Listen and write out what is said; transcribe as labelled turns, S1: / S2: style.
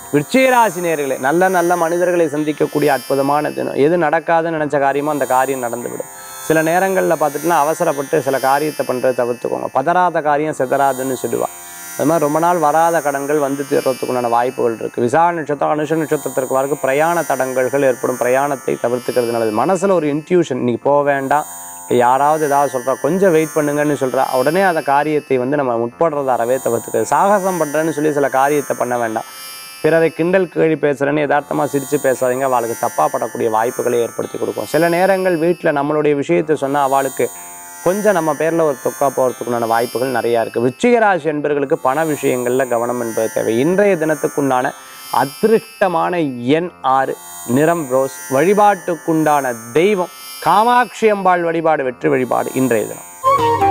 S1: விருச்சிகராசி நேர்களே நல்ல நல்ல மனிதர்களை சந்திக்கக்கூடிய அற்புதமான தினம் எது நடக்காதுன்னு நினச்ச காரியமோ அந்த காரியம் நடந்துவிடும் சில நேரங்களில் பார்த்துட்டுனா அவசரப்பட்டு சில காரியத்தை பண்ணுறதை தவிர்த்துக்கோங்க பதறாத காரியம் செதறாதுன்னு சொல்லுவாள் அது மாதிரி ரொம்ப நாள் வராத கடன்கள் வந்து தீர்றதுக்குண்டான வாய்ப்புகள் இருக்குது விசா நட்சத்திரம் அனுஷ நட்சத்திரத்திற்கு வரக்கு பிரயாண தடங்கல்கள் ஏற்படும் பிரயாணத்தை தவிர்த்துக்கிறது நல்லது மனசில் ஒரு இன்ட்யூஷன் இன்னைக்கு போக வேண்டாம் இல்லை யாராவது ஏதாவது சொல்கிறா கொஞ்சம் வெயிட் பண்ணுங்கன்னு சொல்கிறா உடனே அந்த காரியத்தை வந்து நம்ம முற்படுறத அறவே தவிர்த்துக்கிறது சாகசம் பண்ணுறேன்னு சொல்லி சில காரியத்தை பண்ண வேண்டாம் பிறரை கிண்டல் கேலி பேசுகிறேன்னு யதார்த்தமாக சிரித்து பேசாதீங்க அவளுக்கு தப்பாக படக்கூடிய வாய்ப்புகளை ஏற்படுத்தி கொடுக்கும் சில நேரங்கள் வீட்டில் நம்மளுடைய விஷயத்தை சொன்னால் அவளுக்கு கொஞ்சம் நம்ம பேரில் ஒரு தொக்கா போகிறதுக்குண்டான வாய்ப்புகள் நிறையா இருக்குது விச்சிகராசி என்பர்களுக்கு பண விஷயங்களில் கவனம் என்பது தேவை இன்றைய தினத்துக்குண்டான அதிருஷ்டமான எண் ஆறு நிறம் ரோஸ் வழிபாட்டுக்குண்டான தெய்வம் காமாட்சி அம்பாள் வழிபாடு வெற்றி வழிபாடு இன்றைய தினம்